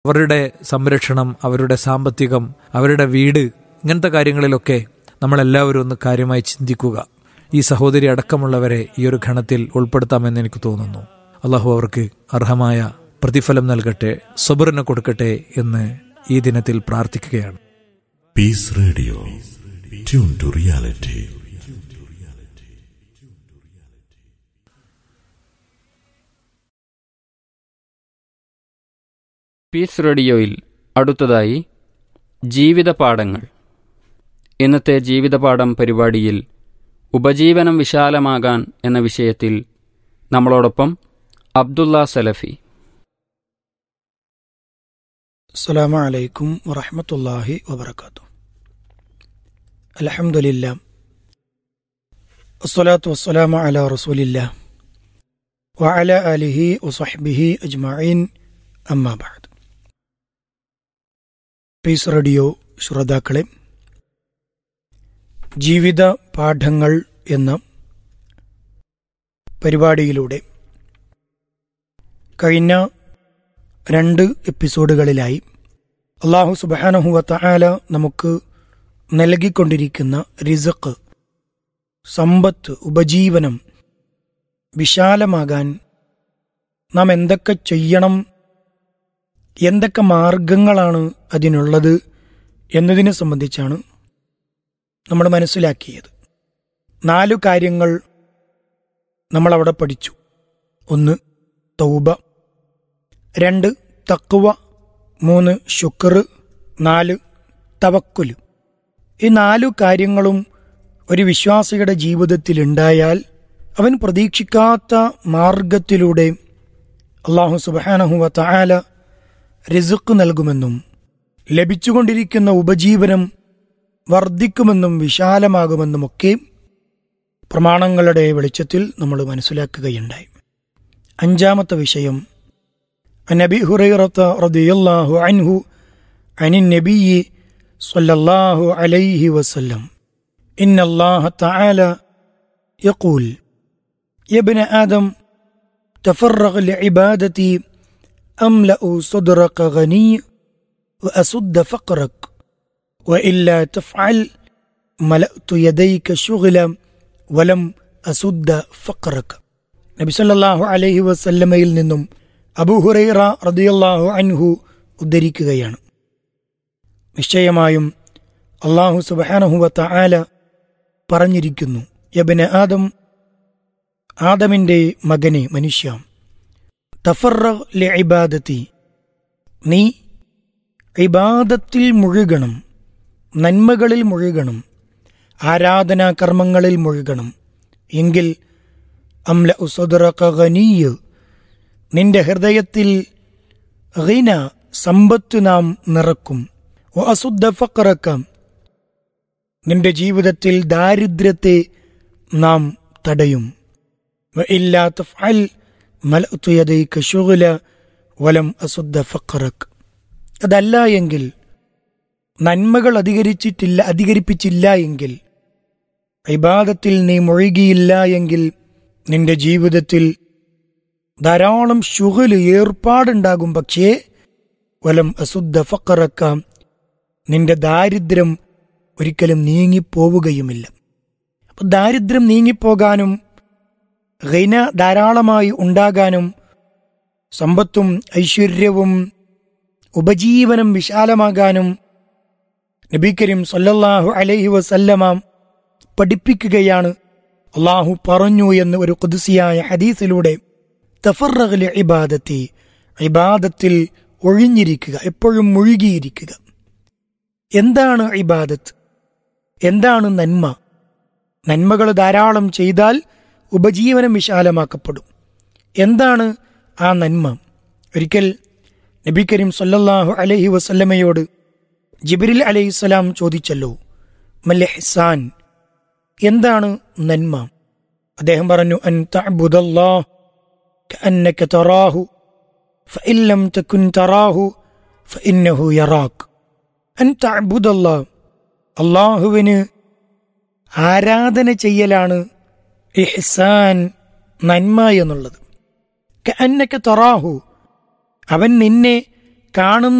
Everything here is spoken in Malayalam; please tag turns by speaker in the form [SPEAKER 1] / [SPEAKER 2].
[SPEAKER 1] അവരുടെ സംരക്ഷണം അവരുടെ സാമ്പത്തികം അവരുടെ വീട് ഇങ്ങനത്തെ കാര്യങ്ങളിലൊക്കെ നമ്മളെല്ലാവരും ഒന്ന് കാര്യമായി ചിന്തിക്കുക ഈ സഹോദരി അടക്കമുള്ളവരെ ഈ ഒരു ഘണത്തിൽ ഉൾപ്പെടുത്താമെന്ന് എനിക്ക് തോന്നുന്നു അള്ളാഹു അവർക്ക് അർഹമായ പ്രതിഫലം നൽകട്ടെ സബറിന് കൊടുക്കട്ടെ എന്ന് ഈ ദിനത്തിൽ പ്രാർത്ഥിക്കുകയാണ്
[SPEAKER 2] peace radio tune to reality
[SPEAKER 3] peace റേഡിയോയിൽ അടുത്തതായി ജീവിത പാഠങ്ങൾ ഇന്നത്തെ ജീവിതപാഠം പരിപാടിയിൽ ഉപജീവനം വിശാലമാകാൻ എന്ന വിഷയത്തിൽ നമ്മളോടൊപ്പം അബ്ദുള്ള സലഫി
[SPEAKER 4] السلام عليكم ورحمة الله وبركاته الحمد لله الصلاة والسلام على رسول الله وعلى آله وصحبه أجمعين أما بعد പീസ് റേഡിയോ ശ്രോതാക്കളെ ജീവിത പാഠങ്ങൾ എന്ന പരിപാടിയിലൂടെ കഴിഞ്ഞ രണ്ട് എപ്പിസോഡുകളിലായി അള്ളാഹു സുബാനഹുവത്ത ആല നമുക്ക് നൽകിക്കൊണ്ടിരിക്കുന്ന റിസക്ക് സമ്പത്ത് ഉപജീവനം വിശാലമാകാൻ നാം എന്തൊക്കെ ചെയ്യണം എന്തൊക്കെ മാർഗങ്ങളാണ് അതിനുള്ളത് എന്നതിനെ സംബന്ധിച്ചാണ് നമ്മൾ മനസ്സിലാക്കിയത് നാലു കാര്യങ്ങൾ നമ്മൾ അവിടെ പഠിച്ചു ഒന്ന് തൗബ രണ്ട് തക്കുവ മൂന്ന് ശുക്ർ നാല് തവക്കുല് ഈ നാലു കാര്യങ്ങളും ഒരു വിശ്വാസിയുടെ ജീവിതത്തിൽ ഉണ്ടായാൽ അവൻ പ്രതീക്ഷിക്കാത്ത മാർഗത്തിലൂടെ അള്ളാഹു സുബാനഹുവ തായാല റിസുക്ക് നൽകുമെന്നും ലഭിച്ചുകൊണ്ടിരിക്കുന്ന ഉപജീവനം വർദ്ധിക്കുമെന്നും വിശാലമാകുമെന്നുമൊക്കെ പ്രമാണങ്ങളുടെ വെളിച്ചത്തിൽ നമ്മൾ മനസ്സിലാക്കുകയുണ്ടായി അഞ്ചാമത്തെ വിഷയം عن ابي هريره رضي الله عنه عن النبي صلى الله عليه وسلم ان الله تعالى يقول يا ابن ادم تفرغ لعبادتي املا صدرك غني واسد فقرك والا تفعل ملات يديك شغلا ولم اسد فقرك നബി സല്ലല്ലാഹു അലൈഹി വസല്ലമയിൽ നിന്നും അബൂഹുറൈറ റദിയല്ലാഹു അൻഹു ഉദ്ധരിക്കുകയാണ് നിശ്ചയമായും അള്ളാഹു സുബാനഹുവത്ത ആല പറഞ്ഞിരിക്കുന്നു യബന് ആദം ആദമിന്റെ മകനെ മനുഷ്യ തഫറ ഇബാദത്തി നീ ഇബാദത്തിൽ മുഴുകണം നന്മകളിൽ മുഴുകണം ആരാധനാ കർമ്മങ്ങളിൽ മുഴുകണം എങ്കിൽ അംല ഉസദറീയ് നിന്റെ ഹൃദയത്തിൽ ഹിന സമ്പത്ത് നാം നിറക്കും അസുദ്ധ ഫക്കറക്കം നിന്റെ ജീവിതത്തിൽ ദാരിദ്ര്യത്തെ നാം തടയും ഇല്ലാത്ത ഫൽ മലത്തുയതയ്ക്ക് ഷുഗല വലം അസുദ്ധ ഫക്കറക്ക് അതല്ല എങ്കിൽ നന്മകൾ അധികരിച്ചിട്ടില്ല അധികരിപ്പിച്ചില്ല എങ്കിൽ ഇബാദത്തിൽ നീ മുഴുകിയില്ല എങ്കിൽ നിന്റെ ജീവിതത്തിൽ ധാരാളം ഷുഗല് ഏർപ്പാടുണ്ടാകും പക്ഷേ വലം അസുദ്ധ ഫക്കറക്കാം നിന്റെ ദാരിദ്ര്യം ഒരിക്കലും നീങ്ങിപ്പോവുകയുമില്ല അപ്പൊ ദാരിദ്ര്യം നീങ്ങിപ്പോകാനും ഹൈന ധാരാളമായി ഉണ്ടാകാനും സമ്പത്തും ഐശ്വര്യവും ഉപജീവനം വിശാലമാകാനും നബി കരീം സല്ലല്ലാഹു അലൈഹി വസല്ലമ പഠിപ്പിക്കുകയാണ് അള്ളാഹു പറഞ്ഞു എന്ന് ഒരു കുതിസിയായ ഹദീസിലൂടെ തഫറകലെ ഇബാദത്തി ഇബാദത്തിൽ ഒഴിഞ്ഞിരിക്കുക എപ്പോഴും മുഴുകിയിരിക്കുക എന്താണ് ഇബാദത്ത് എന്താണ് നന്മ നന്മകൾ ധാരാളം ചെയ്താൽ ഉപജീവനം വിശാലമാക്കപ്പെടും എന്താണ് ആ നന്മ ഒരിക്കൽ നബി കരീം സല്ലല്ലാഹു അലൈഹി വസല്ലമയോട് ജിബിരിൽ അലൈഹിസ്സലാം ചോദിച്ചല്ലോ മല്ലെഹ്സാൻ എന്താണ് നന്മ അദ്ദേഹം പറഞ്ഞു അൻ തഅബുദല്ലാഹ് كأنك تراه فإن لم تكن تراه فإنه يراك أن تعبد الله അള്ളാഹുവിന് ആരാധന ചെയ്യലാണ് ഇഹ്സാൻ നന്മ എന്നുള്ളത് അന്നക്ക് തറാഹു അവൻ നിന്നെ കാണുന്ന